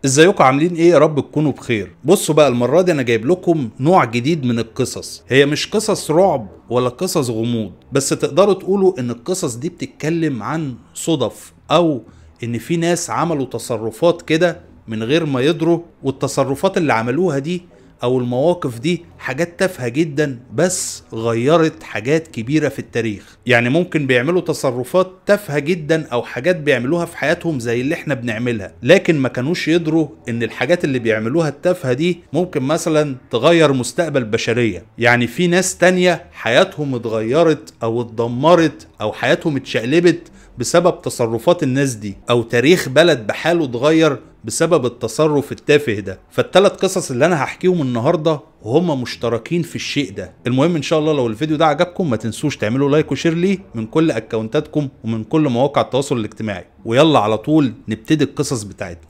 ازيكم عاملين ايه يا رب تكونوا بخير بصوا بقى المرة دي انا جايب لكم نوع جديد من القصص هي مش قصص رعب ولا قصص غموض بس تقدروا تقولوا ان القصص دي بتتكلم عن صدف او ان في ناس عملوا تصرفات كده من غير ما يدروا والتصرفات اللي عملوها دي او المواقف دي حاجات تافهه جدا بس غيرت حاجات كبيره في التاريخ يعني ممكن بيعملوا تصرفات تافهه جدا او حاجات بيعملوها في حياتهم زي اللي احنا بنعملها لكن ما كانوش يدروا ان الحاجات اللي بيعملوها التافهه دي ممكن مثلا تغير مستقبل بشريه يعني في ناس تانية حياتهم اتغيرت او اتدمرت او حياتهم اتشقلبت بسبب تصرفات الناس دي او تاريخ بلد بحاله اتغير بسبب التصرف التافه ده فالثلاث قصص اللي انا هحكيهم النهارده وهم مشتركين في الشيء ده المهم ان شاء الله لو الفيديو ده عجبكم ما تنسوش تعملوا لايك وشير ليه من كل اكونتاتكم ومن كل مواقع التواصل الاجتماعي ويلا على طول نبتدي القصص بتاعتنا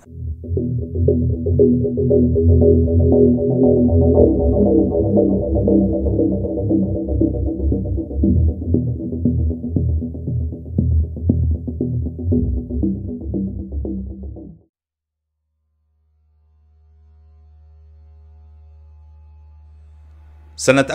سنة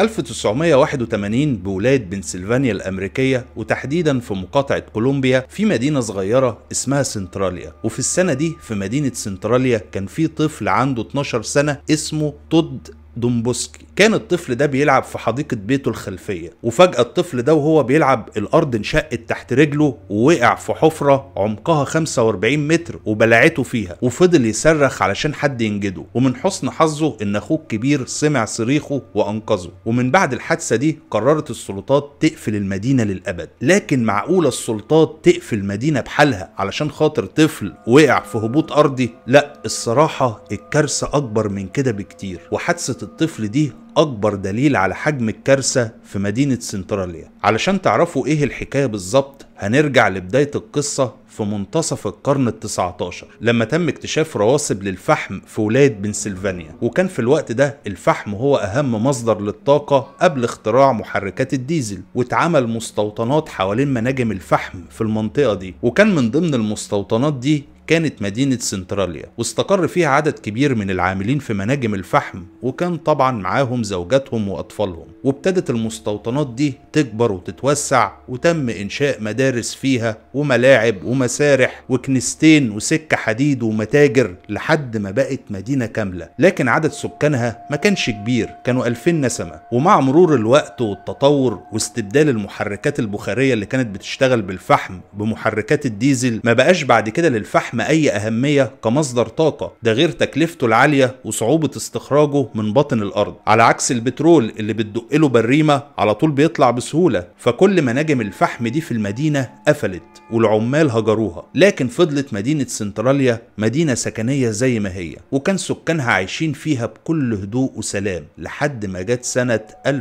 1981 بولاية بنسلفانيا الأمريكية وتحديدا في مقاطعة كولومبيا في مدينة صغيرة اسمها سنتراليا وفي السنة دي في مدينة سنتراليا كان في طفل عنده 12 سنة اسمه تود دومبوسكي كان الطفل ده بيلعب في حديقة بيته الخلفية وفجأة الطفل ده وهو بيلعب الأرض انشقت تحت رجله ووقع في حفرة عمقها 45 متر وبلعته فيها وفضل يصرخ علشان حد ينجده ومن حسن حظه إن أخوه الكبير سمع صريخه وأنقذه ومن بعد الحادثة دي قررت السلطات تقفل المدينة للأبد لكن معقولة السلطات تقفل مدينة بحالها علشان خاطر طفل وقع في هبوط أرضي لا الصراحة الكارثة أكبر من كده بكتير وحادثة الطفل دي أكبر دليل على حجم الكارثة في مدينة سنتراليا علشان تعرفوا إيه الحكاية بالظبط هنرجع لبداية القصة في منتصف القرن التسعة عشر لما تم اكتشاف رواسب للفحم في ولاية بنسلفانيا وكان في الوقت ده الفحم هو أهم مصدر للطاقة قبل اختراع محركات الديزل واتعمل مستوطنات حوالين مناجم الفحم في المنطقة دي وكان من ضمن المستوطنات دي كانت مدينة سنتراليا واستقر فيها عدد كبير من العاملين في مناجم الفحم وكان طبعا معاهم زوجاتهم وأطفالهم وابتدت المستوطنات دي تكبر وتتوسع وتم إنشاء مدارس فيها وملاعب ومسارح وكنيستين وسكة حديد ومتاجر لحد ما بقت مدينة كاملة لكن عدد سكانها ما كانش كبير كانوا 2000 نسمة ومع مرور الوقت والتطور واستبدال المحركات البخارية اللي كانت بتشتغل بالفحم بمحركات الديزل ما بقاش بعد كده للفحم أي أهمية كمصدر طاقة ده غير تكلفته العالية وصعوبة استخراجه من باطن الأرض على عكس البترول اللي بتدق له بريمة على طول بيطلع بسهولة فكل مناجم الفحم دي في المدينة قفلت والعمال هجروها لكن فضلت مدينة سنتراليا مدينة سكنية زي ما هي وكان سكانها عايشين فيها بكل هدوء وسلام لحد ما جت سنة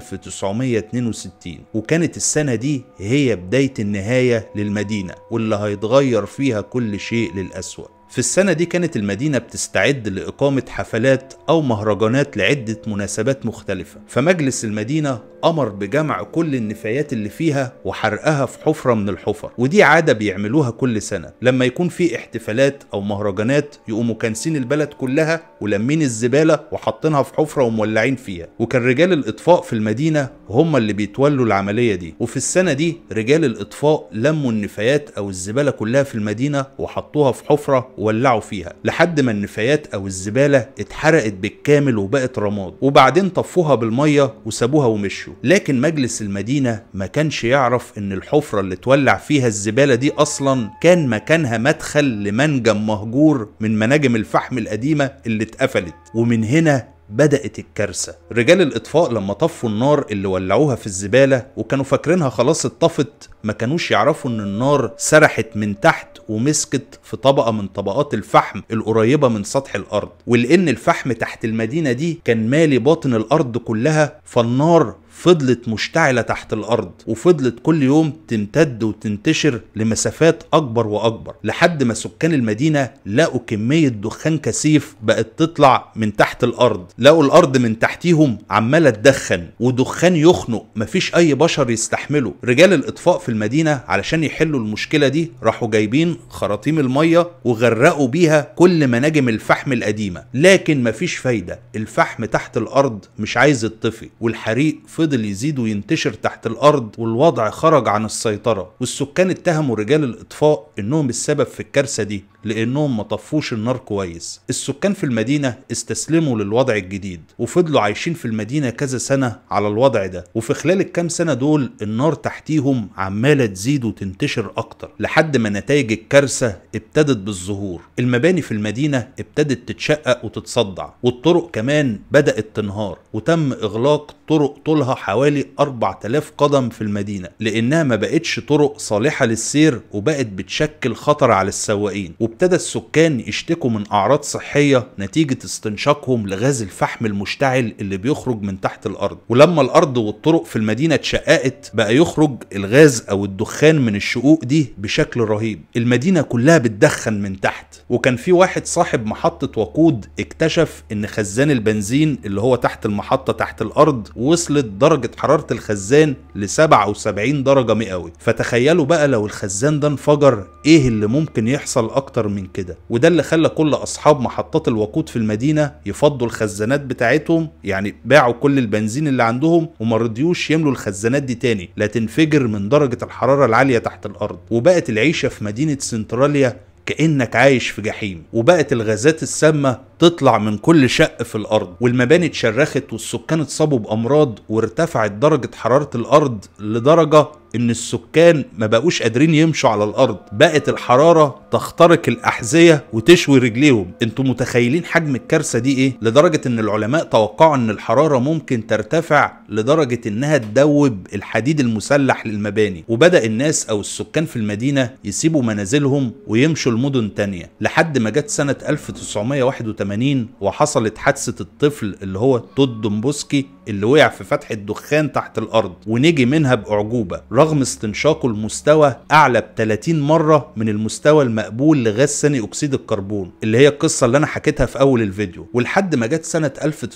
1962 وكانت السنة دي هي بداية النهاية للمدينة واللي هيتغير فيها كل شيء للأسوأ في السنة دي كانت المدينة بتستعد لإقامة حفلات أو مهرجانات لعدة مناسبات مختلفة فمجلس المدينة أمر بجمع كل النفايات اللي فيها وحرقها في حفرة من الحفر ودي عادة بيعملوها كل سنة لما يكون في احتفالات أو مهرجانات يقوموا كانسين البلد كلها ولمين الزبالة وحاطينها في حفرة ومولعين فيها وكان رجال الإطفاء في المدينة هم اللي بيتولوا العملية دي وفي السنة دي رجال الإطفاء لموا النفايات أو الزبالة كلها في المدينة وحطوها في حفرة وولعوا فيها لحد ما النفايات أو الزبالة اتحرقت بالكامل وبقت رماد وبعدين طفوها بالمية وسابوها ومشوا لكن مجلس المدينة ما كانش يعرف ان الحفرة اللي تولع فيها الزبالة دي اصلا كان مكانها مدخل لمنجم مهجور من مناجم الفحم القديمة اللي اتقفلت ومن هنا بدأت الكارثة رجال الإطفاء لما طفوا النار اللي ولعوها في الزبالة وكانوا فاكرينها خلاص اتطفت ما كانوش يعرفوا ان النار سرحت من تحت ومسكت في طبقة من طبقات الفحم القريبة من سطح الأرض ولأن الفحم تحت المدينة دي كان مالي باطن الأرض كلها فالنار فضلت مشتعلة تحت الأرض وفضلت كل يوم تمتد وتنتشر لمسافات أكبر وأكبر لحد ما سكان المدينة لقوا كمية دخان كثيف بقت تطلع من تحت الأرض لقوا الأرض من تحتيهم عمالة تدخن ودخان يخنق مفيش أي بشر يستحمله رجال الإطفاء في المدينة علشان يحلوا المشكلة دي راحوا جايبين خراطيم المية وغرقوا بيها كل مناجم الفحم القديمة لكن مفيش فايدة الفحم تحت الأرض مش عايز يطفي والحريق فضل يزيد وينتشر تحت الأرض والوضع خرج عن السيطرة والسكان اتهموا رجال الإطفاء إنهم السبب في الكارثة دي لانهم ما طفوش النار كويس السكان في المدينه استسلموا للوضع الجديد وفضلوا عايشين في المدينه كذا سنه على الوضع ده وفي خلال الكام سنه دول النار تحتيهم عماله تزيد وتنتشر اكتر لحد ما نتائج الكارثه ابتدت بالظهور المباني في المدينه ابتدت تتشقق وتتصدع والطرق كمان بدات تنهار وتم اغلاق طرق طولها حوالي 4000 قدم في المدينه لانها ما بقتش طرق صالحه للسير وبقت بتشكل خطر على السواقين وابتدى السكان يشتكوا من اعراض صحيه نتيجه استنشاقهم لغاز الفحم المشتعل اللي بيخرج من تحت الارض ولما الارض والطرق في المدينه اتشققت بقى يخرج الغاز او الدخان من الشقوق دي بشكل رهيب المدينه كلها بتدخن من تحت وكان في واحد صاحب محطه وقود اكتشف ان خزان البنزين اللي هو تحت المحطه تحت الارض وصلت درجه حراره الخزان ل 77 درجه مئوي فتخيلوا بقى لو الخزان ده انفجر ايه اللي ممكن يحصل اكتر من كده وده اللي خلى كل اصحاب محطات الوقود في المدينه يفضوا الخزانات بتاعتهم يعني باعوا كل البنزين اللي عندهم وما رضيوش يملوا الخزانات دي تاني لا تنفجر من درجه الحراره العاليه تحت الارض وبقت العيشه في مدينه سنتراليا كانك عايش في جحيم وبقت الغازات السامه تطلع من كل شق في الارض والمباني اتشرخت والسكان اتصابوا بامراض وارتفعت درجه حراره الارض لدرجه ان السكان ما بقوش قادرين يمشوا على الارض بقت الحراره تخترق الاحذيه وتشوي رجليهم انتوا متخيلين حجم الكارثه دي ايه لدرجه ان العلماء توقعوا ان الحراره ممكن ترتفع لدرجه انها تدوب الحديد المسلح للمباني وبدا الناس او السكان في المدينه يسيبوا منازلهم ويمشوا لمدن تانية لحد ما جت سنه 1981 وحصلت حادثه الطفل اللي هو تود دومبوسكي اللي وقع في فتحه دخان تحت الارض ونجي منها باعجوبه رغم استنشاقه المستوى اعلى ب 30 مره من المستوى المقبول لغاز ثاني اكسيد الكربون اللي هي القصه اللي انا حكيتها في اول الفيديو ولحد ما جت سنه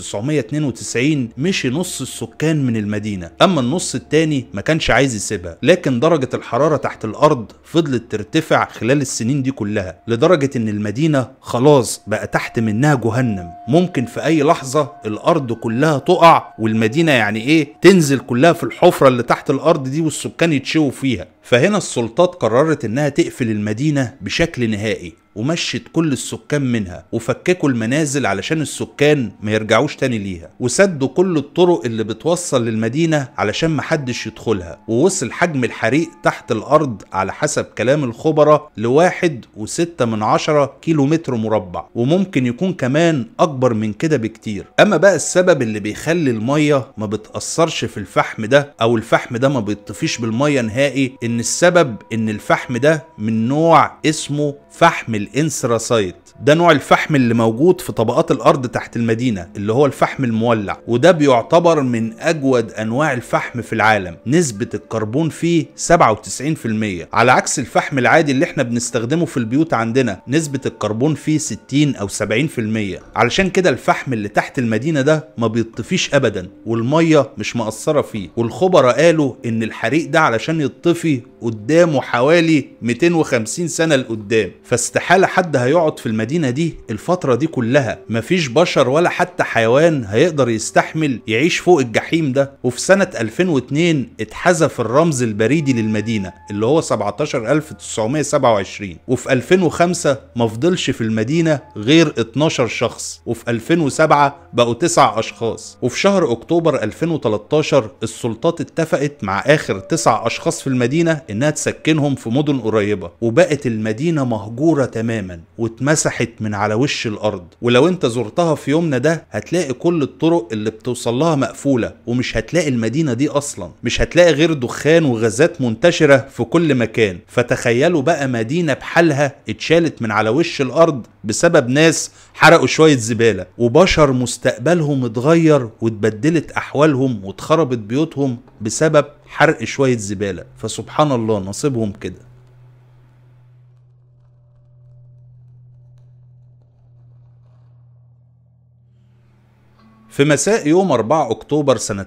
1992 مشي نص السكان من المدينه اما النص التاني ما كانش عايز يسيبها لكن درجه الحراره تحت الارض فضلت ترتفع خلال السنين دي كلها لدرجه ان المدينه خلاص بقى تحت منها جهنم ممكن في اي لحظه الارض كلها تقع والمدينه يعني ايه تنزل كلها في الحفره اللي تحت الارض دي والسكان يتشووا فيها فهنا السلطات قررت انها تقفل المدينه بشكل نهائي ومشت كل السكان منها وفككوا المنازل علشان السكان ما يرجعوش تاني ليها وسدوا كل الطرق اللي بتوصل للمدينة علشان محدش يدخلها ووصل حجم الحريق تحت الأرض على حسب كلام الخبراء لواحد وستة من عشرة كيلو متر مربع وممكن يكون كمان أكبر من كده بكتير أما بقى السبب اللي بيخلي المية ما بتأثرش في الفحم ده أو الفحم ده ما بيطفيش بالمية نهائي إن السبب إن الفحم ده من نوع اسمه فحم الانسراسايت ده نوع الفحم اللي موجود في طبقات الارض تحت المدينه اللي هو الفحم المولع وده بيعتبر من اجود انواع الفحم في العالم نسبه الكربون فيه 97% على عكس الفحم العادي اللي احنا بنستخدمه في البيوت عندنا نسبه الكربون فيه 60 او 70% علشان كده الفحم اللي تحت المدينه ده ما بيطفيش ابدا والميه مش مأثره فيه والخبراء قالوا ان الحريق ده علشان يطفي قدامه حوالي 250 سنه لقدام فاستحاله حد هيقعد في المدينه دي الفتره دي كلها مفيش بشر ولا حتى حيوان هيقدر يستحمل يعيش فوق الجحيم ده وفي سنه 2002 اتحذف الرمز البريدي للمدينه اللي هو 17927 وفي 2005 ما فضلش في المدينه غير 12 شخص وفي 2007 بقوا 9 اشخاص وفي شهر اكتوبر 2013 السلطات اتفقت مع اخر 9 اشخاص في المدينه انها تسكنهم في مدن قريبه وبقت المدينه مهجوره تماما واتمسح اتمسحت من على وش الارض ولو انت زرتها في يومنا ده هتلاقي كل الطرق اللي بتوصل لها مقفولة ومش هتلاقي المدينة دي اصلا مش هتلاقي غير دخان وغازات منتشرة في كل مكان فتخيلوا بقى مدينة بحالها اتشالت من على وش الارض بسبب ناس حرقوا شوية زبالة وبشر مستقبلهم اتغير واتبدلت احوالهم واتخربت بيوتهم بسبب حرق شوية زبالة فسبحان الله نصيبهم كده في مساء يوم 4 أكتوبر سنة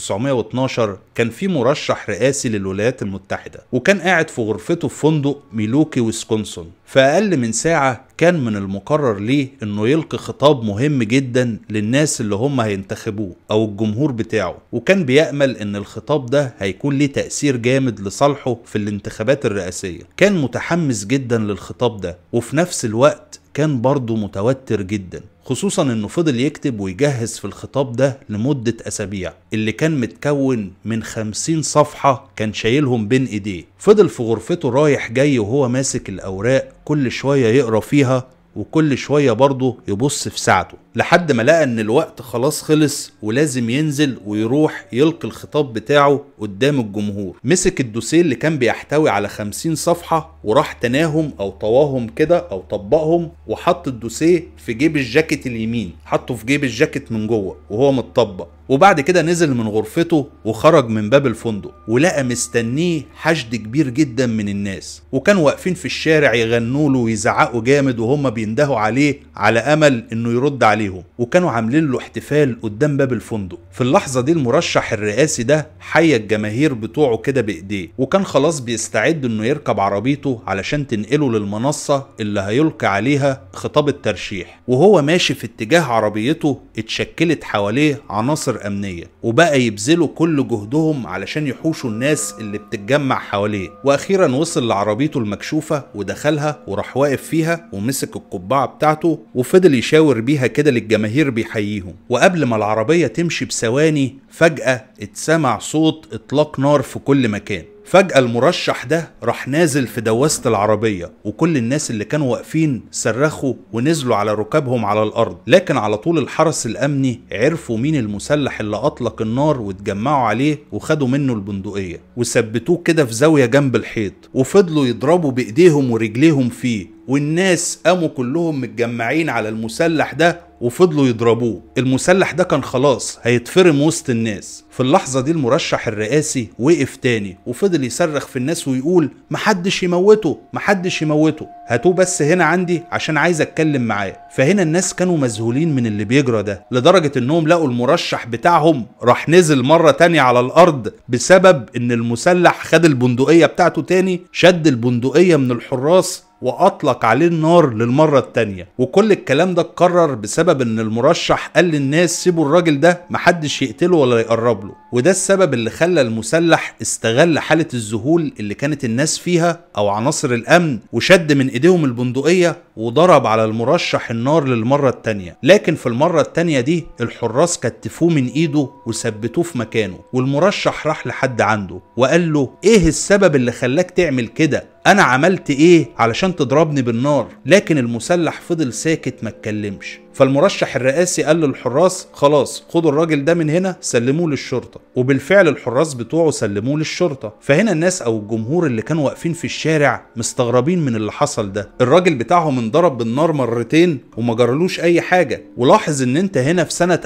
1912 كان في مرشح رئاسي للولايات المتحدة وكان قاعد في غرفته في فندق ميلوكي ويسكونسون في أقل من ساعة كان من المقرر ليه إنه يلقي خطاب مهم جدا للناس اللي هم هينتخبوه أو الجمهور بتاعه وكان بيأمل إن الخطاب ده هيكون ليه تأثير جامد لصالحه في الانتخابات الرئاسية كان متحمس جدا للخطاب ده وفي نفس الوقت كان برضه متوتر جدا خصوصا انه فضل يكتب ويجهز في الخطاب ده لمدة اسابيع اللي كان متكون من خمسين صفحة كان شايلهم بين ايديه فضل في غرفته رايح جاي وهو ماسك الاوراق كل شوية يقرا فيها وكل شوية برضه يبص في ساعته لحد ما لقى ان الوقت خلاص خلص ولازم ينزل ويروح يلقي الخطاب بتاعه قدام الجمهور مسك الدوسيه اللي كان بيحتوي على خمسين صفحة وراح تناهم او طواهم كده او طبقهم وحط الدوسيه في جيب الجاكيت اليمين حطه في جيب الجاكيت من جوه وهو متطبق وبعد كده نزل من غرفته وخرج من باب الفندق ولقى مستنيه حشد كبير جدا من الناس وكانوا واقفين في الشارع يغنوا له ويزعقوا جامد وهم بيندهوا عليه على امل انه يرد عليهم وكانوا عاملين له احتفال قدام باب الفندق في اللحظه دي المرشح الرئاسي ده حيا الجماهير بتوعه كده بايديه وكان خلاص بيستعد انه يركب عربيته علشان تنقله للمنصه اللي هيلقي عليها خطاب الترشيح وهو ماشي في اتجاه عربيته اتشكلت حواليه عناصر امنيه وبقى يبذلوا كل جهدهم علشان يحوشوا الناس اللي بتتجمع حواليه واخيرا وصل لعربيته المكشوفه ودخلها وراح واقف فيها ومسك القبعه بتاعته وفضل يشاور بيها كده للجماهير بيحييهم وقبل ما العربيه تمشي بثواني فجاه اتسمع صوت اطلاق نار في كل مكان فجأة المرشح ده راح نازل في دواسة العربية وكل الناس اللي كانوا واقفين صرخوا ونزلوا على ركابهم على الأرض لكن على طول الحرس الأمني عرفوا مين المسلح اللي أطلق النار واتجمعوا عليه وخدوا منه البندقية وثبتوه كده في زاوية جنب الحيط وفضلوا يضربوا بإيديهم ورجليهم فيه والناس قاموا كلهم متجمعين على المسلح ده وفضلوا يضربوه المسلح ده كان خلاص هيتفرم وسط الناس في اللحظة دي المرشح الرئاسي وقف تاني وفضل يصرخ في الناس ويقول محدش يموته محدش يموته هاتوه بس هنا عندي عشان عايز اتكلم معاه فهنا الناس كانوا مذهولين من اللي بيجرى ده لدرجة انهم لقوا المرشح بتاعهم راح نزل مرة تانية على الارض بسبب ان المسلح خد البندقية بتاعته تاني شد البندقية من الحراس واطلق عليه النار للمره التانيه وكل الكلام ده اتكرر بسبب ان المرشح قال للناس سيبوا الراجل ده محدش يقتله ولا يقرب له وده السبب اللي خلى المسلح استغل حاله الذهول اللي كانت الناس فيها او عناصر الامن وشد من ايديهم البندقيه وضرب على المرشح النار للمره التانيه لكن في المره التانيه دي الحراس كتفوه من ايده وثبتوه في مكانه والمرشح راح لحد عنده وقال له ايه السبب اللي خلاك تعمل كده انا عملت ايه علشان تضربني بالنار لكن المسلح فضل ساكت ما اتكلمش فالمرشح الرئاسي قال للحراس خلاص خدوا الراجل ده من هنا سلموه للشرطه وبالفعل الحراس بتوعه سلموه للشرطه فهنا الناس او الجمهور اللي كانوا واقفين في الشارع مستغربين من اللي حصل ده الراجل بتاعهم انضرب بالنار مرتين وما جرالوش اي حاجه ولاحظ ان انت هنا في سنه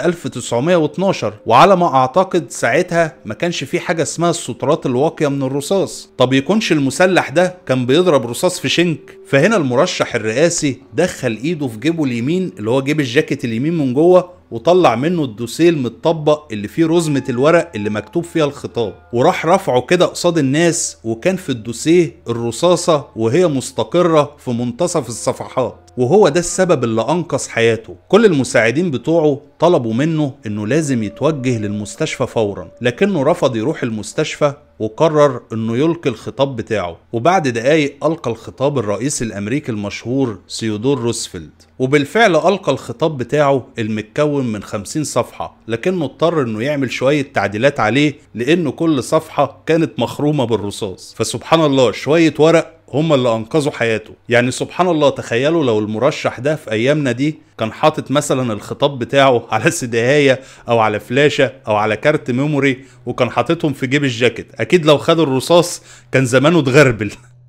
1912 وعلى ما اعتقد ساعتها ما كانش في حاجه اسمها السترات الواقيه من الرصاص طب يكونش المسلح ده كان بيضرب رصاص في شنك فهنا المرشح الرئاسي دخل ايده في جيبه اليمين اللي هو جيب الجاكيت اليمين من جوه وطلع منه الدوسيه المتطبق اللي فيه رزمة الورق اللي مكتوب فيها الخطاب وراح رفعه كده قصاد الناس وكان في الدوسيه الرصاصة وهي مستقرة في منتصف الصفحات وهو ده السبب اللي أنقذ حياته كل المساعدين بتوعه طلبوا منه انه لازم يتوجه للمستشفى فورا لكنه رفض يروح المستشفى وقرر انه يلقي الخطاب بتاعه وبعد دقايق القى الخطاب الرئيس الامريكي المشهور سيودور روزفلت وبالفعل القى الخطاب بتاعه المتكون من 50 صفحه لكنه اضطر انه يعمل شويه تعديلات عليه لانه كل صفحه كانت مخرومه بالرصاص فسبحان الله شويه ورق هم اللي انقذوا حياته يعني سبحان الله تخيلوا لو المرشح ده في ايامنا دي كان حاطط مثلا الخطاب بتاعه على سداهية او على فلاشة او على كارت ميموري وكان حاططهم في جيب الجاكيت اكيد لو خد الرصاص كان زمانه اتغربل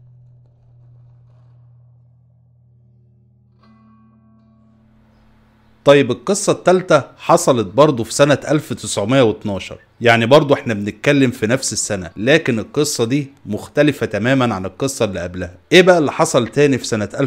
طيب القصة التالتة حصلت برضه في سنة 1912 يعني برضه احنا بنتكلم في نفس السنة لكن القصة دي مختلفة تماما عن القصة اللي قبلها ايه بقى اللي حصل تاني في سنة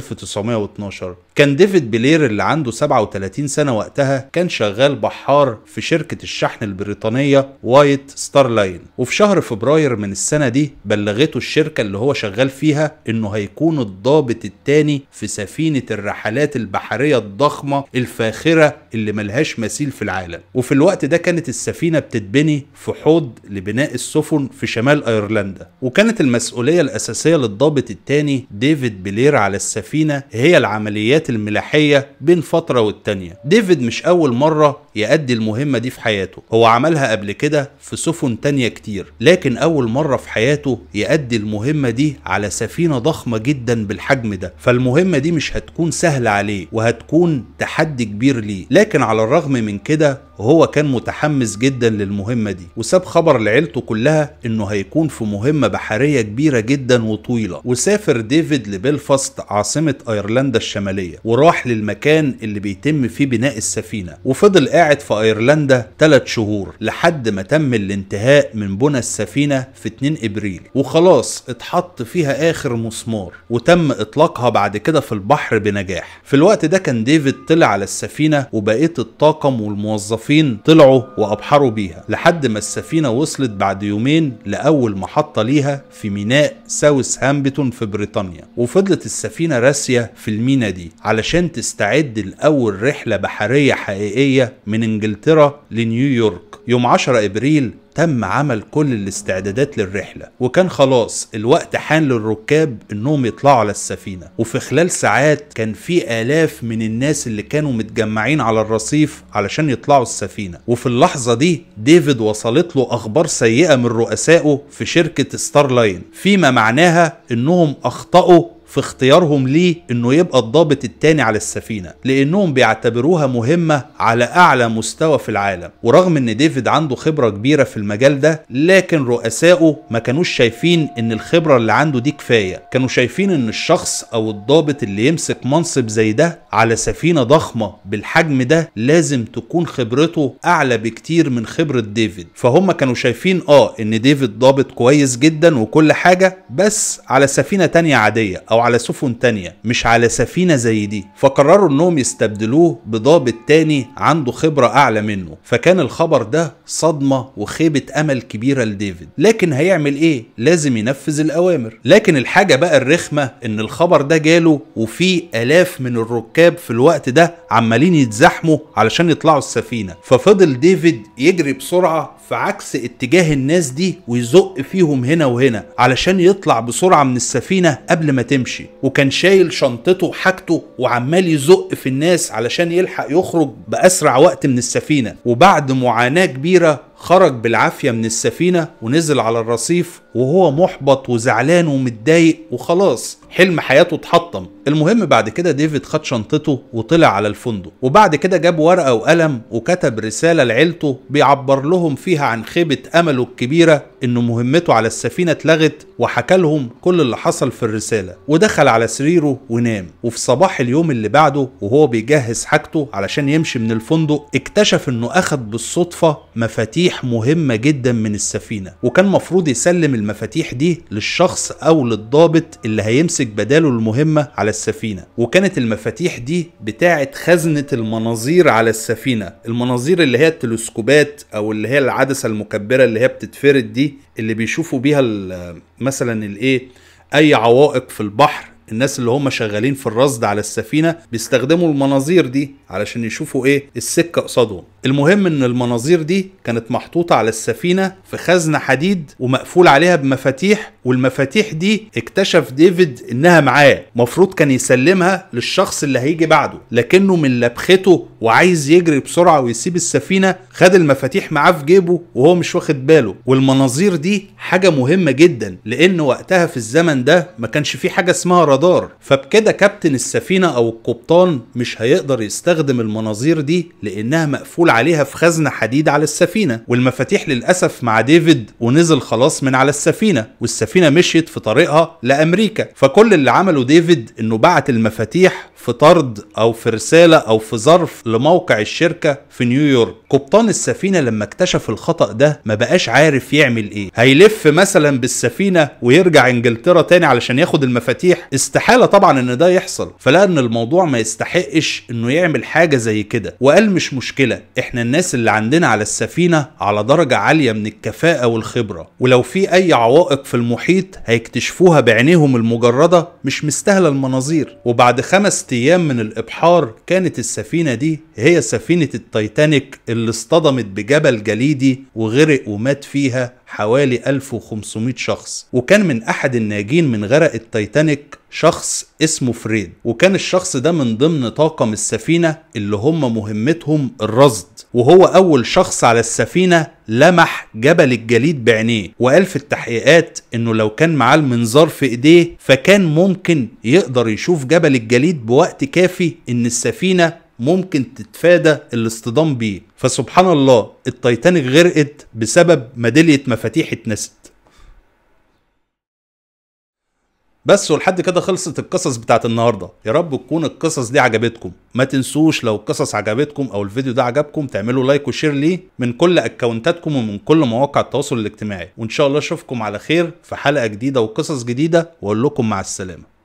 1912 كان ديفيد بلير اللي عنده 37 سنة وقتها كان شغال بحار في شركة الشحن البريطانية وايت ستار لاين وفي شهر فبراير من السنة دي بلغته الشركة اللي هو شغال فيها انه هيكون الضابط التاني في سفينة الرحلات البحرية الضخمة الفاخرة اللي ملهاش مثيل في العالم وفي الوقت ده كانت السفينة بتتبني في حوض لبناء السفن في شمال ايرلندا وكانت المسؤولية الأساسية للضابط التاني ديفيد بلير على السفينة هي العمليات الملاحية بين فترة والتانية ديفيد مش أول مرة يأدي المهمة دي في حياته هو عملها قبل كده في سفن تانية كتير لكن أول مرة في حياته يأدي المهمة دي على سفينة ضخمة جدا بالحجم ده فالمهمة دي مش هتكون سهلة عليه وهتكون تحدي كبير ليه لكن على الرغم من كده وهو كان متحمس جدا للمهمة دي وساب خبر لعيلته كلها انه هيكون في مهمة بحرية كبيرة جدا وطويلة وسافر ديفيد لبلفاست عاصمة ايرلندا الشمالية وراح للمكان اللي بيتم فيه بناء السفينة وفضل قاعد في ايرلندا 3 شهور لحد ما تم الانتهاء من بنى السفينة في 2 ابريل وخلاص اتحط فيها اخر مسمار وتم اطلاقها بعد كده في البحر بنجاح في الوقت ده كان ديفيد طلع على السفينة وبقية الطاقم والموظفين طلعوا وابحروا بيها لحد ما السفينة وصلت بعد يومين لأول محطة ليها في ميناء ساوث هامبتون في بريطانيا وفضلت السفينة راسية في المينا دي علشان تستعد لأول رحلة بحرية حقيقية من انجلترا لنيويورك يوم 10 ابريل تم عمل كل الاستعدادات للرحلة وكان خلاص الوقت حان للركاب انهم يطلعوا على السفينة وفي خلال ساعات كان في الاف من الناس اللي كانوا متجمعين على الرصيف علشان يطلعوا السفينة وفي اللحظة دي ديفيد وصلت له اخبار سيئة من رؤسائه في شركة ستار لاين فيما معناها انهم اخطأوا في اختيارهم ليه انه يبقى الضابط التاني على السفينة لانهم بيعتبروها مهمة على اعلى مستوى في العالم ورغم ان ديفيد عنده خبرة كبيرة في المجال ده لكن رؤسائه ما كانوش شايفين ان الخبرة اللي عنده دي كفاية كانوا شايفين ان الشخص او الضابط اللي يمسك منصب زي ده على سفينة ضخمة بالحجم ده لازم تكون خبرته اعلى بكتير من خبرة ديفيد فهم كانوا شايفين اه ان ديفيد ضابط كويس جدا وكل حاجة بس على سفينة تانية عادية او على سفن تانية مش على سفينة زي دي فقرروا انهم يستبدلوه بضابط تاني عنده خبرة اعلى منه فكان الخبر ده صدمة وخيبة امل كبيرة لديفيد لكن هيعمل ايه لازم ينفذ الاوامر لكن الحاجة بقى الرخمة ان الخبر ده جاله وفي الاف من الركاب في الوقت ده عمالين يتزحموا علشان يطلعوا السفينة ففضل ديفيد يجري بسرعة في عكس اتجاه الناس دي ويزق فيهم هنا وهنا علشان يطلع بسرعة من السفينة قبل ما تمشي وكان شايل شنطته وحاجته وعمال يزق في الناس علشان يلحق يخرج بأسرع وقت من السفينة وبعد معاناة كبيرة خرج بالعافية من السفينة ونزل على الرصيف وهو محبط وزعلان ومتضايق وخلاص حلم حياته اتحطم المهم بعد كده ديفيد خد شنطته وطلع على الفندق وبعد كده جاب ورقة وقلم وكتب رسالة لعيلته بيعبر لهم فيها عن خيبة أمله الكبيرة إنه مهمته على السفينة اتلغت وحكى لهم كل اللي حصل في الرسالة ودخل على سريره ونام وفي صباح اليوم اللي بعده وهو بيجهز حاجته علشان يمشي من الفندق اكتشف إنه أخد بالصدفة مفاتيح مهمة جدا من السفينة وكان مفروض يسلم المفاتيح دي للشخص أو للضابط اللي هيمسك بداله المهمة على السفينة وكانت المفاتيح دي بتاعت خزنة المناظير على السفينة المناظير اللي هي التلسكوبات أو اللي هي العدسة المكبرة اللي هي بتتفرد دي اللي بيشوفوا بيها مثلا الايه اي عوائق في البحر الناس اللي هم شغالين في الرصد على السفينة بيستخدموا المناظير دي علشان يشوفوا ايه السكة قصادهم المهم ان المناظير دي كانت محطوطة على السفينة في خزنة حديد ومقفول عليها بمفاتيح والمفاتيح دي اكتشف ديفيد انها معاه مفروض كان يسلمها للشخص اللي هيجي بعده لكنه من لبخته وعايز يجري بسرعة ويسيب السفينة خد المفاتيح معاه في جيبه وهو مش واخد باله والمناظير دي حاجة مهمة جدا لان وقتها في الزمن ده ما كانش في حاجة اسمها رادار فبكده كابتن السفينة او القبطان مش هيقدر يستخدم المناظير دي لانها مقفول عليها في خزنة حديد على السفينة والمفاتيح للأسف مع ديفيد ونزل خلاص من على السفينة والسفينة مشيت في طريقها لأمريكا فكل اللي عمله ديفيد انه بعت المفاتيح في طرد او في رسالة او في ظرف لموقع الشركة في نيويورك قبطان السفينة لما اكتشف الخطأ ده ما بقاش عارف يعمل ايه هيلف مثلا بالسفينة ويرجع انجلترا تاني علشان ياخد المفاتيح استحالة طبعا ان ده يحصل فلقى ان الموضوع ما يستحقش انه يعمل حاجة زي كده وقال مش مشكلة احنا الناس اللي عندنا على السفينة على درجة عالية من الكفاءة والخبرة ولو في اي عوائق في المحيط هيكتشفوها بعينيهم المجردة مش مستاهلة المناظير وبعد خمس ايام من الابحار كانت السفينة دي هي سفينة التايتانيك اللي اصطدمت بجبل جليدي وغرق ومات فيها حوالي 1500 شخص وكان من احد الناجين من غرق التايتانيك شخص اسمه فريد وكان الشخص ده من ضمن طاقم السفينة اللي هم مهمتهم الرصد وهو اول شخص على السفينة لمح جبل الجليد بعينيه وقال في التحقيقات انه لو كان معاه المنظار في ايديه فكان ممكن يقدر يشوف جبل الجليد بوقت كافي ان السفينة ممكن تتفادى الاصطدام بيه فسبحان الله التايتانيك غرقت بسبب ميدالية مفاتيح اتنست بس ولحد كده خلصت القصص بتاعت النهارده يا رب تكون القصص دي عجبتكم ما تنسوش لو القصص عجبتكم او الفيديو ده عجبكم تعملوا لايك وشير ليه من كل اكونتاتكم ومن كل مواقع التواصل الاجتماعي وان شاء الله اشوفكم على خير في حلقه جديده وقصص جديده واقول لكم مع السلامه